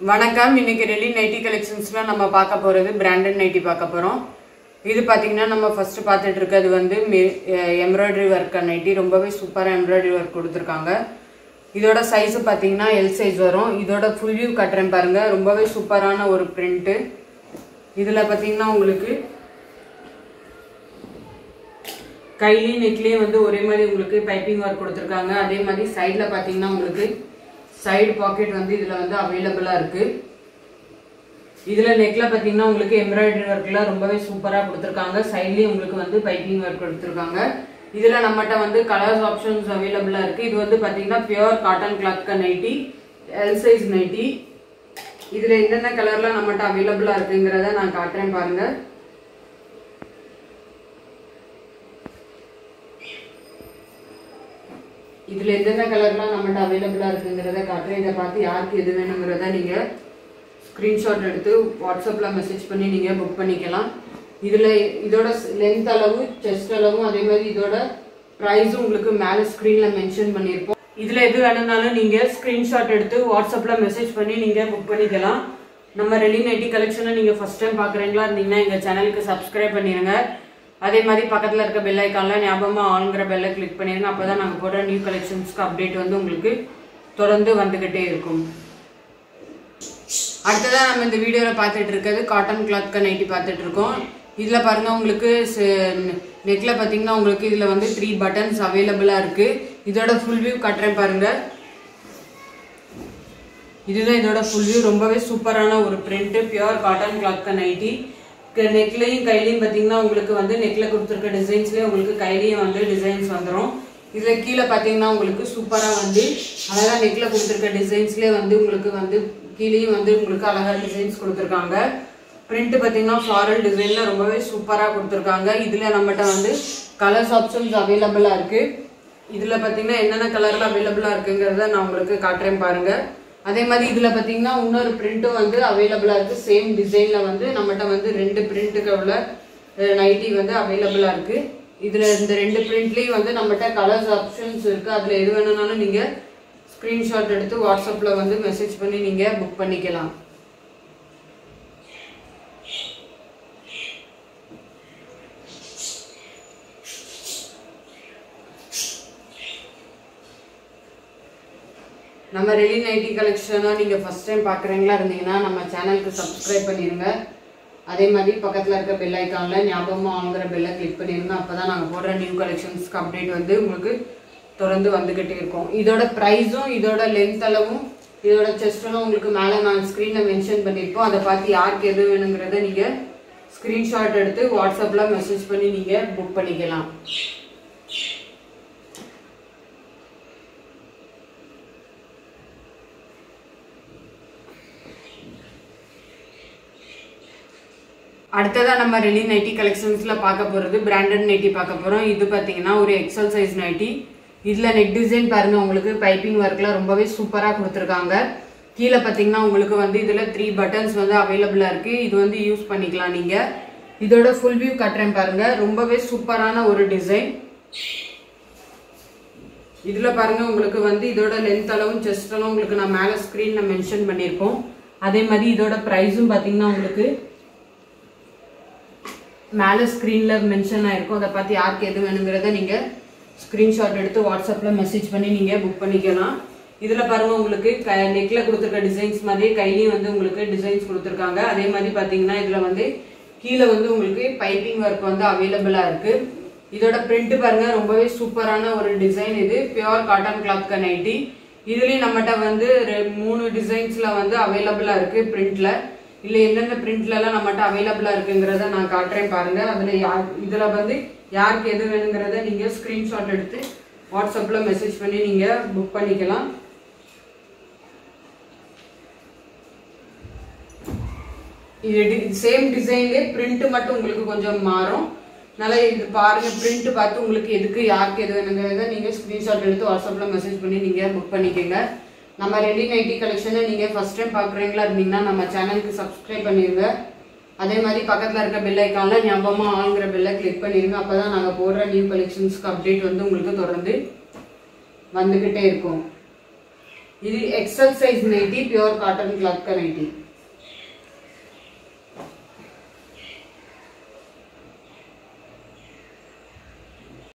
வணக்கம் இன்னைக்கு really nightie கலெக்ஷன்ஸ்ல நம்ம பார்க்க போறது பிராண்டட் நைட்டி பார்க்க போறோம் இது பாத்தீங்கன்னா நம்ம ஃபர்ஸ்ட் பார்த்துட்டு இருக்கிறது வந்து எம்ப்ராய்டரி ஒர்க் நைட்டி ரொம்பவே சூப்பராக எம்ப்ராய்டரி ஒர்க் கொடுத்துருக்காங்க இதோட சைஸ் பார்த்தீங்கன்னா எல் சைஸ் வரும் இதோட ஃபுல் வியூ கட்டுறேன் பாருங்க ரொம்பவே சூப்பரான ஒரு பிரிண்ட்டு இதில் பார்த்தீங்கன்னா உங்களுக்கு கையிலையும் நெக்லேயும் வந்து ஒரே மாதிரி உங்களுக்கு பைப்பிங் ஒர்க் கொடுத்துருக்காங்க அதே மாதிரி சைடில் பார்த்தீங்கன்னா உங்களுக்கு சைடு பாக்கெட் வந்து இதில் வந்து அவைலபிளாக இருக்குது இதில் நெக்கில் பார்த்தீங்கன்னா உங்களுக்கு எம்ப்ராய்டரி ஒர்க்லாம் ரொம்பவே சூப்பராக கொடுத்துருக்காங்க சைட்லேயும் உங்களுக்கு வந்து பைப்பிங் ஒர்க் கொடுத்துருக்காங்க இதில் நம்மகிட்ட வந்து கலர்ஸ் ஆப்ஷன்ஸ் அவைலபிளாக இருக்குது இது வந்து பார்த்தீங்கன்னா pure cotton cloth nighty L size nighty இதில் என்னென்ன கலர்லாம் நம்மகிட்ட அவைலபிளாக இருக்குங்கிறத நான் காட்டுறேன் பாருங்கள் இதில் எந்தெந்த கலர்லாம் நம்மகிட்ட அவைலபிளாக இருக்குங்கிறத காட்டுறேன் இதை பார்த்து யாருக்கு எது வேணுங்கிறத நீங்கள் ஸ்க்ரீன்ஷாட் எடுத்து வாட்ஸ்அப்பில் மெசேஜ் பண்ணி நீங்கள் புக் பண்ணிக்கலாம் இதில் இதோட லென்த் அளவு செஸ்ட் அளவும் அதே மாதிரி இதோட ப்ரைஸும் உங்களுக்கு மேலே ஸ்க்ரீனில் மென்ஷன் பண்ணியிருப்போம் இதில் எது வேணும்னாலும் நீங்கள் ஸ்க்ரீன்ஷாட் எடுத்து வாட்ஸ்அப்பில் மெசேஜ் பண்ணி நீங்கள் புக் பண்ணிக்கலாம் நம்ம ரெலி நைட்டி கலெக்ஷனை நீங்கள் ஃபஸ்ட் டைம் பார்க்குறீங்களா இருந்தீங்கன்னா எங்கள் சேனலுக்கு சப்ஸ்கிரைப் பண்ணிடுங்க அதே மாதிரி பக்கத்தில் இருக்க பெல் ஐக்கானில் ஞாபகமாக ஆளுங்கிற பெல்லை கிளிக் பண்ணிடுங்க அப்போ தான் நாங்கள் போடுற நியூ கலெக்ஷன்ஸ்க்கு அப்டேட் வந்து உங்களுக்கு தொடர்ந்து வந்துக்கிட்டே இருக்கும் அடுத்ததாக நம்ம இந்த வீடியோவில் பார்த்துட்டு இருக்கிறது காட்டன் கிளாத் நைட்டி பார்த்துட்டு இருக்கோம் இதில் பாருங்கள் உங்களுக்கு நெக்கில் பார்த்தீங்கன்னா உங்களுக்கு இதில் வந்து த்ரீ பட்டன்ஸ் அவைலபிளாக இருக்குது இதோட ஃபுல் வியூ கட்டுறேன் பாருங்கள் இதுதான் இதோட ஃபுல் வியூ ரொம்பவே சூப்பரான ஒரு print pure cotton cloth nighty நெக்லையும் கையிலையும் பார்த்தீங்கன்னா உங்களுக்கு வந்து நெக்கில் கொடுத்துருக்க டிசைன்ஸ்லேயே உங்களுக்கு கையிலையும் வந்து டிசைன்ஸ் வந்துடும் இதில் கீழே பார்த்தீங்கன்னா உங்களுக்கு சூப்பராக வந்து அழகாக நெக்கில் கொடுத்துருக்க டிசைன்ஸ்லேயே வந்து உங்களுக்கு வந்து கீழேயும் வந்து உங்களுக்கு அழகாக டிசைன்ஸ் கொடுத்துருக்காங்க பிரிண்ட் பார்த்தீங்கன்னா ஃப்ளாரல் டிசைனில் ரொம்பவே சூப்பராக கொடுத்துருக்காங்க இதில் நம்மகிட்ட வந்து கலர்ஸ் ஆப்ஷன்ஸ் அவைலபிளாக இருக்குது இதில் பார்த்தீங்கன்னா என்னென்ன கலரில் அவைலபிளாக இருக்குங்கிறத நான் உங்களுக்கு காட்டுறேன் பாருங்கள் அதே மாதிரி இதில் பார்த்தீங்கன்னா இன்னொரு பிரிண்ட்டும் வந்து அவைலபிளாக இருக்குது சேம் டிசைனில் வந்து நம்மகிட்ட வந்து ரெண்டு பிரிண்ட்டுக்கு உள்ள நைட்டி வந்து அவைலபிளாக இருக்குது இதில் இந்த ரெண்டு பிரிண்ட்லேயும் வந்து நம்மகிட்ட கலர்ஸ் ஆப்ஷன்ஸ் இருக்குது அதில் எது வேணும்னாலும் நீங்கள் ஸ்க்ரீன்ஷாட் எடுத்து வாட்ஸ்அப்பில் வந்து மெசேஜ் பண்ணி நீங்கள் புக் பண்ணிக்கலாம் நம்ம ரெலி நைட்டி கலெக்ஷனாக நீங்கள் ஃபஸ்ட் டைம் பார்க்குறீங்களா இருந்தீங்கன்னா நம்ம சேனலுக்கு சப்ஸ்கிரைப் பண்ணிடுங்க அதே மாதிரி பக்கத்தில் இருக்க பெல் ஐக்கானில் ஞாபகமாக வாங்குற பெல்லை கிளிக் பண்ணிடுங்க அப்போ தான் நாங்கள் போடுற நியூ கலெக்ஷன்ஸ்க்கு அப்டேட் வந்து உங்களுக்கு தொடர்ந்து வந்துக்கிட்டே இருக்கும் இதோட ப்ரைஸும் இதோட லென்த் அளவும் இதோட செஸ்டெல்லாம் உங்களுக்கு மேலே நான் ஸ்க்ரீனில் மென்ஷன் பண்ணியிருப்போம் அதை பார்த்து யாருக்கு எது வேணுங்கிறத நீங்கள் ஸ்க்ரீன்ஷாட் எடுத்து வாட்ஸ்அப்பில் மெசேஜ் பண்ணி நீங்கள் புக் பண்ணிக்கலாம் அடுத்ததாக நம்ம ரெலி நைட்டி கலெக்ஷன்ஸில் பார்க்க போகிறது பிராண்டட் நைட்டி பார்க்க போகிறோம் இது பார்த்தீங்கன்னா ஒரு எக்ஸல் சைஸ் நைட்டி இதில் நெக் டிசைன் பாருங்கள் உங்களுக்கு பைப்பிங் ஒர்க்கில் ரொம்பவே சூப்பராக கொடுத்துருக்காங்க கீழே பார்த்தீங்கன்னா உங்களுக்கு வந்து இதில் த்ரீ பட்டன்ஸ் வந்து அவைலபிளாக இருக்குது இது வந்து யூஸ் பண்ணிக்கலாம் நீங்கள் இதோட ஃபுல் வியூ கட்டுறேன் பாருங்கள் ரொம்பவே சூப்பரான ஒரு டிசைன் இதில் பாருங்கள் உங்களுக்கு வந்து இதோட லென்த் அளவும் செஸ்ட் அளவும் உங்களுக்கு நான் மேலே ஸ்க்ரீனில் மென்ஷன் பண்ணியிருப்போம் அதே மாதிரி இதோட ப்ரைஸும் பார்த்தீங்கன்னா உங்களுக்கு மேலே ஸ்க்ரீனில் மென்ஷன் ஆயிருக்கும் அதை பார்த்து யாருக்கு எது வேணுங்கிறத நீங்கள் ஸ்க்ரீன்ஷாட் எடுத்து வாட்ஸ்அப்பில் மெசேஜ் பண்ணி நீங்கள் புக் பண்ணிக்கலாம் இதில் பாருங்கள் உங்களுக்கு க நெக்கில் கொடுத்துருக்க டிசைன்ஸ் மாதிரியே கையிலையும் வந்து உங்களுக்கு டிசைன்ஸ் கொடுத்துருக்காங்க அதே மாதிரி பார்த்தீங்கன்னா இதில் வந்து கீழே வந்து உங்களுக்கு பைப்பிங் ஒர்க் வந்து அவைலபிளாக இருக்குது இதோட பிரிண்ட் பாருங்கள் ரொம்பவே சூப்பரான ஒரு டிசைன் இது பியூர் காட்டன் கிளாத் நைட்டி இதுலேயும் நம்மகிட்ட வந்து மூணு டிசைன்ஸில் வந்து அவைலபிளாக இருக்குது பிரிண்டில் இல்லை எந்தெந்த பிரிண்ட்லலாம் நம்மகிட்ட அவைலபிளாக இருக்குங்கிறத நான் காட்டுறேன் பாருங்கள் அதில் யார் இதில் வந்து யாருக்கு எது வேணுங்கிறத நீங்கள் ஸ்க்ரீன்ஷாட் எடுத்து வாட்ஸ்அப்பில் மெசேஜ் பண்ணி நீங்கள் புக் பண்ணிக்கலாம் இது சேம் டிசைன்லேயே பிரிண்ட் மட்டும் உங்களுக்கு கொஞ்சம் மாறும் நல்லா இது பாருங்க பிரிண்ட் பார்த்து உங்களுக்கு எதுக்கு யாருக்கு எது வேணுங்கிறத நீங்கள் ஸ்க்ரீன்ஷாட் எடுத்து வாட்ஸ்அப்பில் மெசேஜ் பண்ணி நீங்கள் புக் பண்ணிக்கோங்க நம்ம ரெடி நைட்டி கலெக்ஷனை நீங்கள் ஃபஸ்ட் டைம் பார்க்குறீங்களா இருந்தீங்கன்னா நம்ம சேனலுக்கு சப்ஸ்கிரைப் பண்ணிடுங்க அதே மாதிரி பக்கத்தில் இருக்க பெல் ஐக்கானில் ஞாபகமாக ஆளுங்கிற பெல்லை கிளிக் பண்ணிடுங்க அப்போ தான் நாங்கள் போடுற நியூ கலெக்ஷன்ஸ்க்கு அப்டேட் வந்து உங்களுக்கு தொடர்ந்து வந்துக்கிட்டே இருக்கும் இது XL size nighty pure cotton cloth nightie